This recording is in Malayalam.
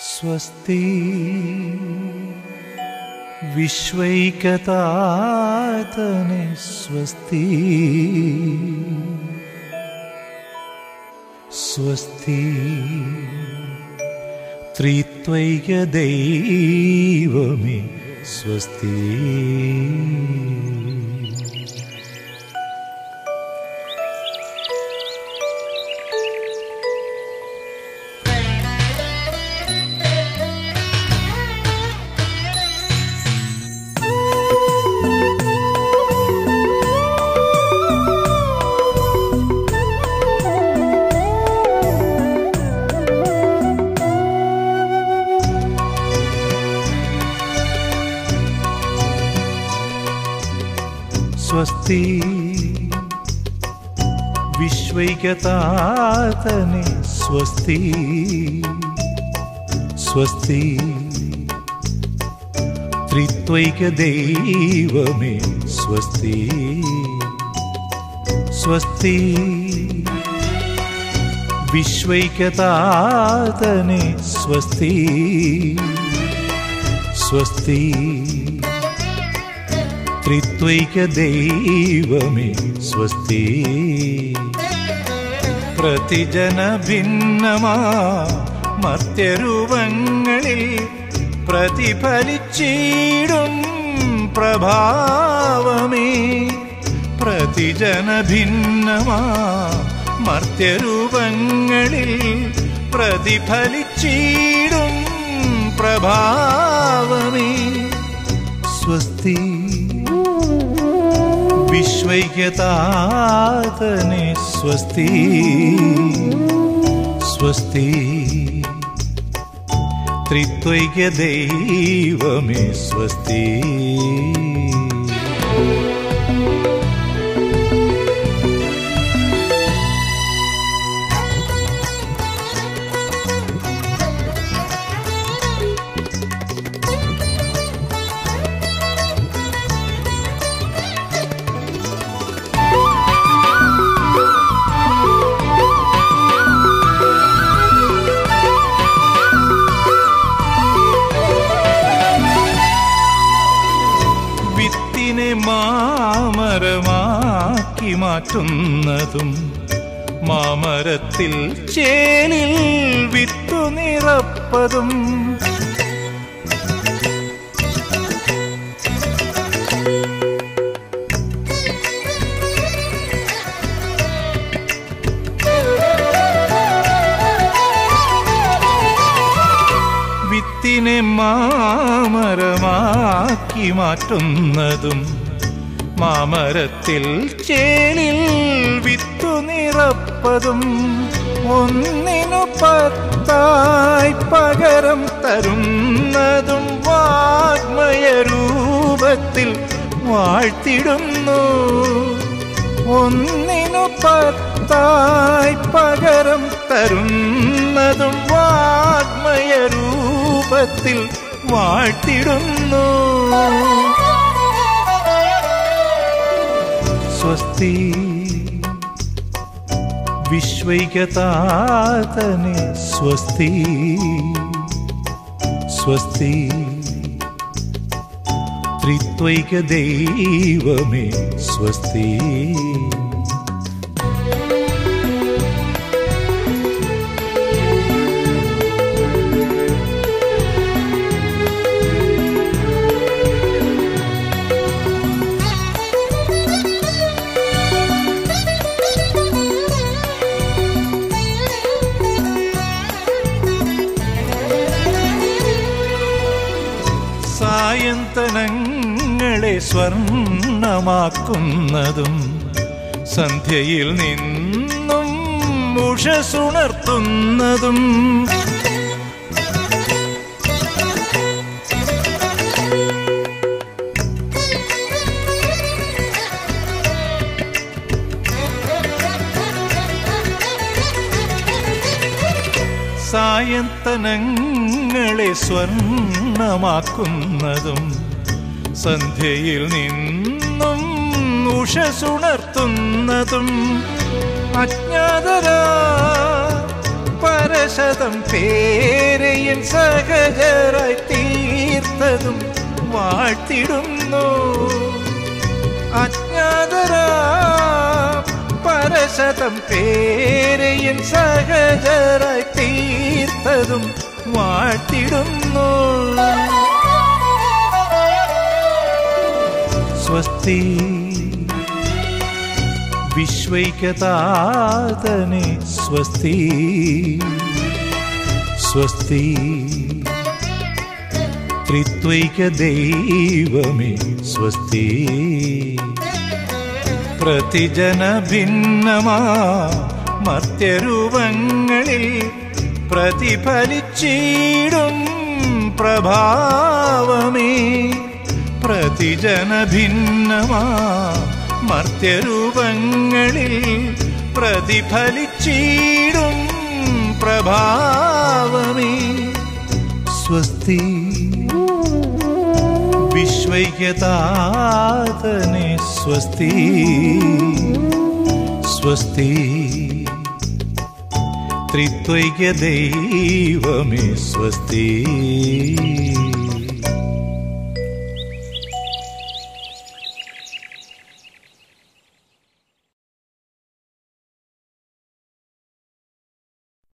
സ്വസ്തി വിശ്വൈകതാതനെ സ്വസ്തി സ്വസ്തി ത്രിത്വൈക ദൈവമേ സ്വസ്തി സ്വസ്തി വിശ്വൈകതാതനെ സ്വസ്തി സ്വസ്തി ത്രിത്വൈക ദൈവമേ സ്വസ്തി സ്വസ്തി വിശ്വൈകതാതനെ സ്വസ്തി സ്വസ്തി ത്രിത്വൈക ദൈവമേ സ്വസ്തി പ്രതിജന ഭിന്നമാ മർത്യരൂപങ്ങളിൽ പ്രതിഫലിച്ചിടും പ്രഭാവമേ പ്രതിജന ഭിന്നമാ മർത്യരൂപങ്ങളിൽ പ്രതിഫലിച്ചിടും പ്രഭാവമേ സ്വസ്തി വിശ്വൈക്യതാതനെ സ്വസ്തി സ്വസ്തി ത്രിത്വൈക ദൈവമേ സ്വസ്തി വിത്തിനെ മാമരമാക്കി മാറ്റുന്നതും മാമരത്തിൽ ചേലിൽ വിത്തു നിറപ്പതും വിത്തിനെ മാമരമാക്കി മാറ്റുന്നതും മാമരത്തിൽ ചേലിൽ വിത്തു നിറപ്പതും ഒന്നിനു പത്തായി പകരം തരുന്നതും വാഗ്മയ രൂപത്തിൽ വാഴ്ത്തിടുന്നു ഒന്നിനു പത്തായി പകരം തരുന്നതും വാഗ്മയ രൂപത്തിൽ വാഴ്ത്തിടുന്നു സ്വസ്തി വിശ്വൈകതാതനെ സ്വസ്തി സ്വസ്തി ത്രിത്വൈക ദൈവമേ സ്വസ്തി സായന്തനങ്ങളെ സ്വർണമാക്കുന്നതും സന്ധ്യയിൽ നിന്നും ഉഷസുണർത്തുന്നതും സായന്തനങ്ങളെ സ്വർണമാക്കുന്നതും സന്ധ്യയിൽ നിന്നും ഉഷസുണർത്തുന്നതും അജ്ഞാതരാ പല പരശതം പേരെയൻ സഹജരായി തീർത്തതും വാഴ്ത്തിടുന്നു അജ്ഞാതരാ പരശതം പേരെയൻ സഹജരായി തീർത്തതും വാഴ്ത്തിടുന്നു സ്വസ്തി വിശ്വൈകതാതനെ സ്വസ്തി സ്വസ്തി ത്രിത്വൈക ദൈവമേ സ്വസ്തി പ്രതിജന ഭിന്നമാ മർത്യരൂപങ്ങളിൽ പ്രതിഫലിച്ചിടും പ്രഭാവമേ പ്രതിജന ഭിന്നമാ മർത്യരൂപങ്ങളിൽ പ്രതിഫലിച്ചിടും പ്രഭാവമേ സ്വസ്തി വിശ്വൈക്യതാതനെ സ്വസ്തി സ്വസ്തി ത്രിത്വൈക ദൈവമേ സ്വസ്തി